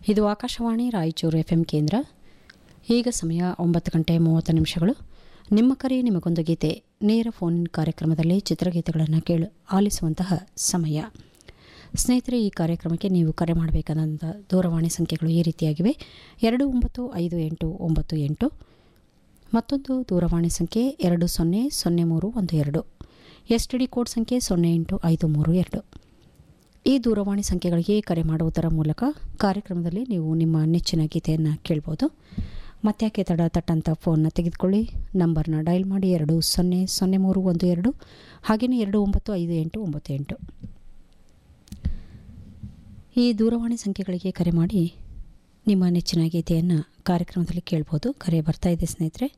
ಇದು Akashvani Raichur F M ಕೇಂದ್ರ ಈಗ ಸಮಯ ಒಂಬತ್ತು ಗಂಟೆ ಮೂವತ್ತು ನಿಮಿಷಗಳು ನಿಮ್ಮ ಕರೆ ನಿಮಗೊಂದು ಗೀತೆ ನೇರ ಫೋನ್ ಕಾರ್ಯಕ್ರಮದಲ್ಲಿ ಚಿತ್ರಗೀತೆಗಳನ್ನು ಕೇಳು ಆಲಿಸುವಂತಹ ಸಮಯ ಸ್ನೇಹಿತರೆ ಈ ಕಾರ್ಯಕ್ರಮಕ್ಕೆ ನೀವು ಕರೆ ಮಾಡಬೇಕಾದಂಥ ದೂರವಾಣಿ ಸಂಖ್ಯೆಗಳು ಈ ರೀತಿಯಾಗಿವೆ ಎರಡು ಒಂಬತ್ತು ಐದು ಎಂಟು ಒಂಬತ್ತು ಎಂಟು ಮತ್ತೊಂದು ದೂರವಾಣಿ ಸಂಖ್ಯೆ ಎರಡು ಸೊನ್ನೆ ಸೊನ್ನೆ ಮೂರು ಒಂದು ಎರಡು ಎಸ್ ಟಿ ಡಿ ಕೋಡ್ ಸಂಖ್ಯೆ ಸೊನ್ನೆ ಎಂಟು ಐದು ಮೂರು ಎರಡು ಈ ದೂರವಾಣಿ ಸಂಖ್ಯೆಗಳಿಗೆ ಕರೆ ಮಾಡುವುದರ ಮೂಲಕ ಕಾರ್ಯಕ್ರಮದಲ್ಲಿ ನೀವು ನಿಮ್ಮ ನೆಚ್ಚಿನ ಗೀತೆಯನ್ನು ಕೇಳ್ಬೋದು ಮತ್ತ್ಯಾಕೆ ತಡ ತಟ್ಟಂತ ಫೋನ್ನ ತೆಗೆದುಕೊಳ್ಳಿ ನಂಬರ್ನ ಡಯಲ್ ಮಾಡಿ ಎರಡು ಸೊನ್ನೆ ಸೊನ್ನೆ ಮೂರು ಒಂದು ಎರಡು ಹಾಗೆಯೇ ಎರಡು ಒಂಬತ್ತು ಐದು ಎಂಟು ಒಂಬತ್ತು ಎಂಟು ಈ ದೂರವಾಣಿ ಸಂಖ್ಯೆಗಳಿಗೆ ಕರೆ ಮಾಡಿ ನಿಮ್ಮ ನೆಚ್ಚಿನ ಗೀತೆಯನ್ನು ಕಾರ್ಯಕ್ರಮದಲ್ಲಿ ಕೇಳ್ಬೋದು ಕರೆ ಬರ್ತಾ ಇದೆ ಸ್ನೇಹಿತರೆ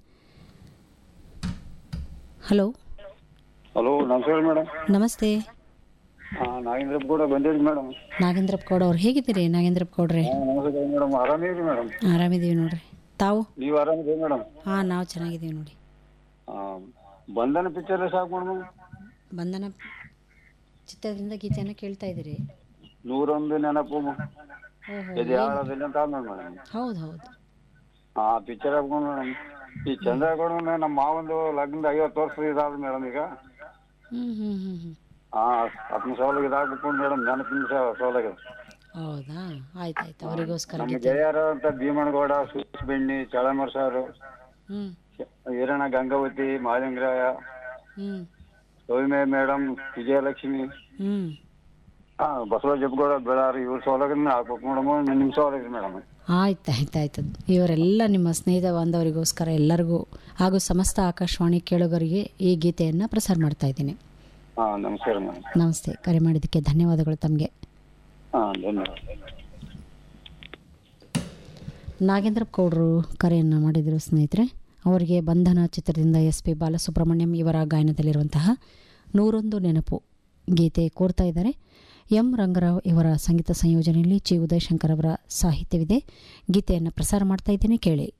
ಹಲೋ ಹಲೋ ನಮಸ್ಕಾರ ಮೇಡಮ್ ನಮಸ್ತೆ ನಾಗೇಂದ್ರಪ್ಪ ಕೂಡ ಬಂದಿರಿ ಮೇಡಮ್ ನಾಗೇಂದ್ರಪ್ಪ ಗೌಡ ಅವ್ರು ಹೇಗಿದ್ದೀರಿ ನಾಗೇಂದ್ರಪ್ಪ ಗೌಡ್ರೆ ನಮಸ್ಕಾರ ಮೇಡಮ್ ಆರಾಮಿರಿ ಮೇಡಮ್ ಆರಾಮಿದ್ದೀವಿ ನೋಡ್ರಿ ತಾವು ನೀವು ಆರಾಮಿದ್ದೀರಿ ಮೇಡಮ್ ಹಾಂ ನಾವು ಚೆನ್ನಾಗಿದ್ದೀವಿ ನೋಡಿ ಬಂಧನ ಪಿಕ್ಚರ್ ಸಾಕು ಮೇಡಮ್ ಬಂಧನ ಚಿತ್ರದಿಂದ ಗೀತೆಯನ್ನು ಕೇಳ್ತಾ ಇದ್ದೀರಿ ನೂರೊಂದು ನೆನಪು ಓಹೋ ಇದು ಯಾವ್ದಿಲ್ಲ ಅಂತ ಆದ್ಮೇಲೆ ಮೇಡಮ್ ಹೌದು ಹೌದು ಹಾ ಪಿಕ್ಚರ್ ಹಾಕೊಂಡು ಮೇಡಮ್ ಈ ಚಂದ್ರಗೌಡ ನಮ್ಮ ಮಾವಂದು ಲಗ್ನದ ಐವತ್ತು ವರ್ಷ ಇದಾದ ಮೇಡಮ್ ಈಗ ಹ್ಞೂ ಹ್ಞೂ ಹ್ಞೂ ಹ್ಞೂ ಹಾ ಅದನ್ನ ಸೋಲಾಗ ಇದಾಗ್ಬಿಟ್ಟು ಮೇಡಮ್ ನೆನಪಿನ ಸೋಲಾಗ ಹೌದಾ ಆಯ್ತು ಆಯ್ತು ಅವರಿಗೋಸ್ಕರ ನಮ್ಮ ಗೀತೆ ಗೆಳೆಯರು ಅಂತ ಭೀಮನಗೌಡ ಸುರೇಶ್ ಬೆಣ್ಣಿ ಚಳಮರ್ ಸಾರು ಹ್ಞೂ ಈರಣ್ಣ ಗಂಗಾವತಿ ಮಾಲಿಂಗರಾಯ ಹ್ಞೂ ಸೌಮ್ಯ ಮೇಡಮ್ ವಿಜಯಲಕ್ಷ್ಮಿ ಹ್ಞೂ ಹಾ ಬಸವರಾಜ ಹೆಬ್ಬಗೌಡ ಬೆಳಾರಿ ಇವ್ರ ಸೋಲಾಗನ್ನ ಹಾಕ್ಬೇಕು ಮೇಡಮ್ ನಿಮ್ಮ ಸೋಲಾಗ ಮೇಡಮ್ ಆಯ್ತು ಆಯ್ತು ಆಯ್ತು ಇವರೆಲ್ಲ ನಿಮ್ಮ ಸ್ನೇಹಿತ ಬಾಂಧವರಿಗೋಸ್ಕರ ಎಲ್ಲರಿಗೂ ಹಾಗೂ ಸಮಸ್ತ ಆಕಾಶವಾಣಿ ಕೇಳುಗರಿಗೆ ಈ ಗೀತೆಯನ್ನು ಪ್ರಸಾರ ಮಾಡ್ತಾ ಇದ್ದೀನಿ ಹಾ ನಮಸ್ಕಾರ ಮೇಡಮ್ ನಮಸ್ತೆ ಕರೆ ಮಾಡಿದ್ದಕ್ಕೆ ಧನ್ಯವಾದಗಳು ತಮಗೆ ಹಾ ಧನ್ಯವಾದ ನಾಗೇಂದ್ರ ಗೌಡರು ಕರೆಯನ್ನು ಮಾಡಿದರು ಸ್ನೇಹಿತರೆ ಅವರಿಗೆ ಬಂಧನ ಚಿತ್ರದಿಂದ ಎಸ್ ಪಿ ಬಾಲಸುಬ್ರಹ್ಮಣ್ಯಂ ಇವರ ಗಾಯನದಲ್ಲಿರುವಂತಹ ನೂರೊಂದು ನೆನಪು ಗೀತೆ ಕೋರ್ತಾ ಇದ್ದಾರೆ ಎಂ ರಂಗರಾವ್ ಇವರ ಸಂಗೀತ ಸಂಯೋಜನೆಯಲ್ಲಿ ಚಿ ಉದಯಶಂಕರ್ ಅವರ ಸಾಹಿತ್ಯವಿದೆ ಗೀತೆಯನ್ನು ಪ್ರಸಾರ ಮಾಡ್ತಾ ಇದ್ದೇನೆ ಕೇಳಿ